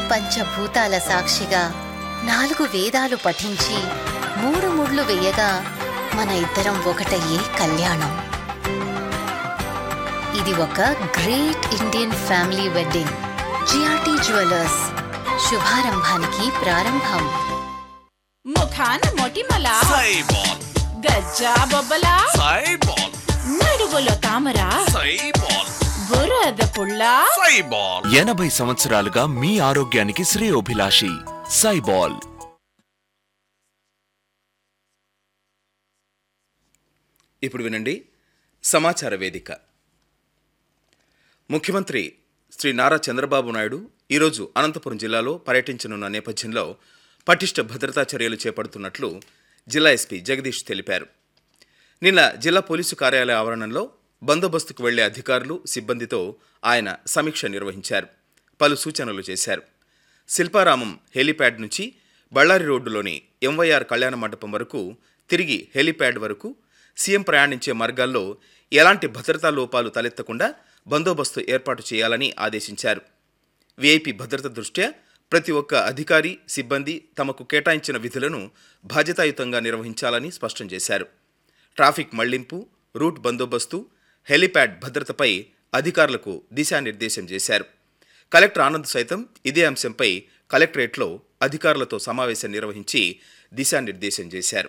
పంచభూతాల సాక్షిగా నాలుగు వేదాలు పఠించి మూడు ముళ్ళు వేయగా మన ఇద్దరం ఒకటయ్యే కళ్యాణం ఇది ఒక great Indian family wedding G R T jewellers శుభారంభానికి ప్రారంభం ముఖాన మొటిమల సైబాల్ గజ్జా బొబ్బల సైబాల్ నడువులో తామర సైబాల్ బురద పుల్ల సైబాల్ ఎనభై సంవత్సరాలుగా మీ ఆరోగ్యానికి శ్రేయోభిలాషి సైబాల్ ఇప్పుడు వినండి సమాచార వేదిక ముఖ్యమంత్రి శ్రీ నారా చంద్రబాబు నాయుడు ఈరోజు అనంతపురం జిల్లాలో పర్యటించనున్న నేపథ్యంలో పటిష్ట భద్రతా చర్యలు చేపడుతున్నట్లు జిల్లా ఎస్పీ జగదీష్ తెలిపారు నిన్న జిల్లా పోలీసు కార్యాలయ ఆవరణంలో బందోబస్తుకు వెళ్లే అధికారులు సిబ్బందితో ఆయన సమీక్ష నిర్వహించారు పలు సూచనలు చేశారు శిల్పారామం హెలీప్యాడ్ నుంచి బళ్ళారి రోడ్డులోని ఎంవైఆర్ కళ్యాణ మండపం వరకు తిరిగి హెలీప్యాడ్ వరకు సీఎం ప్రయాణించే మార్గాల్లో ఎలాంటి భద్రతా లోపాలు తలెత్తకుండా బందోబస్తు ఏర్పాటు చేయాలని ఆదేశించారు వీఐపీ భద్రత దృష్ట్యా ప్రతి ఒక్క అధికారి సిబ్బంది తమకు కేటాయించిన విధులను బాధ్యతాయుతంగా నిర్వహించాలని స్పష్టం చేశారు ట్రాఫిక్ మళ్లింపు రూట్ బందోబస్తు హెలీప్యాడ్ భద్రతపై అధికారులకు దిశానిర్దేశం చేశారు కలెక్టర్ ఆనంద్ సైతం ఇదే అంశంపై కలెక్టరేట్లో అధికారులతో సమావేశం నిర్వహించి దిశానిర్దేశం చేశారు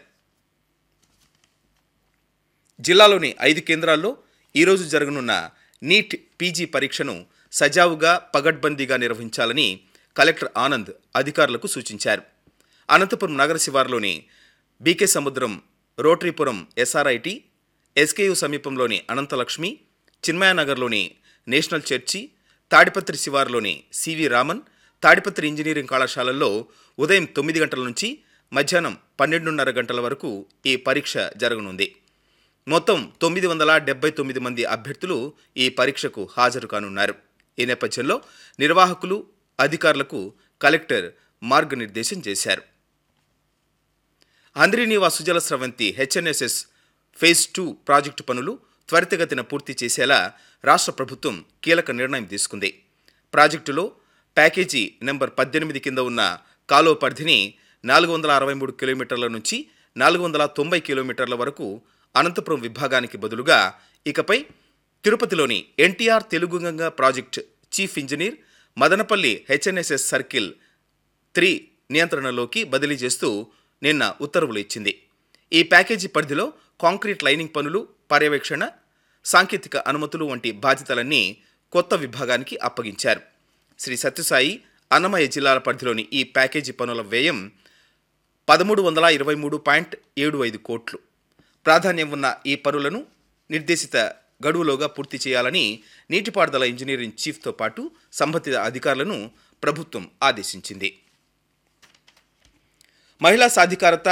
జిల్లాలోని ఐదు కేంద్రాల్లో ఈరోజు జరగనున్న నీట్ పీజీ పరీక్షను సజావుగా పగడ్బందీగా నిర్వహించాలని కలెక్టర్ ఆనంద్ అధికారులకు సూచించారు అనంతపురం నగర శివారులోని బీకే సముద్రం రోటరీపురం ఎస్ఆర్ఐటి ఎస్కేయు సమీపంలోని అనంతలక్ష్మి చిన్మయనగర్లోని నేషనల్ చర్చి తాడిపత్రి శివారులోని సివి రామన్ తాడిపత్రి ఇంజనీరింగ్ కళాశాలల్లో ఉదయం తొమ్మిది గంటల నుంచి మధ్యాహ్నం పన్నెండున్నర గంటల వరకు ఈ పరీక్ష జరగనుంది మొత్తం తొమ్మిది వందల డెబ్బై తొమ్మిది మంది అభ్యర్థులు ఈ పరీక్షకు హాజరు కానున్నారు ఈ నేపథ్యంలో నిర్వాహకులు అధికారులకు కలెక్టర్ మార్గనిర్దేశం చేశారు Handri Neeva Sujala Sravanthi HNSS phase two project పనులు త్వరితగతిన పూర్తి చేసేలా రాష్ట్ర ప్రభుత్వం కీలక నిర్ణయం తీసుకుంది ప్రాజెక్టులో ప్యాకేజీ నెంబర్ పద్దెనిమిది కింద ఉన్న కాలువ పరిధిని నాలుగు వందల అరవై మూడు కిలోమీటర్ల నుంచి నాలుగు వందల తొంభై కిలోమీటర్ల వరకు అనంతపురం విభాగానికి బదులుగా ఇకపై తిరుపతిలోని NTR Telugu Ganga project chief engineer Madanapalli HNSS circle three నియంత్రణలోకి బదిలీ చేస్తూ నిన్న ఉత్తర్వులు ఇచ్చింది ఈ ప్యాకేజీ పరిధిలో కాంక్రీట్ లైనింగ్ పనులు పర్యవేక్షణ సాంకేతిక అనుమతులు వంటి బాధ్యతలన్నీ కొత్త విభాగానికి అప్పగించారు శ్రీ సత్యసాయి అన్నమయ్య జిల్లాల పరిధిలోని ఈ ప్యాకేజీ పనుల వ్యయం పదమూడు వందల ఇరవై మూడు పాయింట్ ఏడు ఐదు కోట్లు ప్రాధాన్యం ఉన్న ఈ పనులను నిర్దేశిత గడువులోగా పూర్తి చేయాలని నీటిపారుదల ఇంజనీరింగ్ చీఫ్తో పాటు సంబంధిత అధికారులను ప్రభుత్వం ఆదేశించింది మహిళా సాధికారత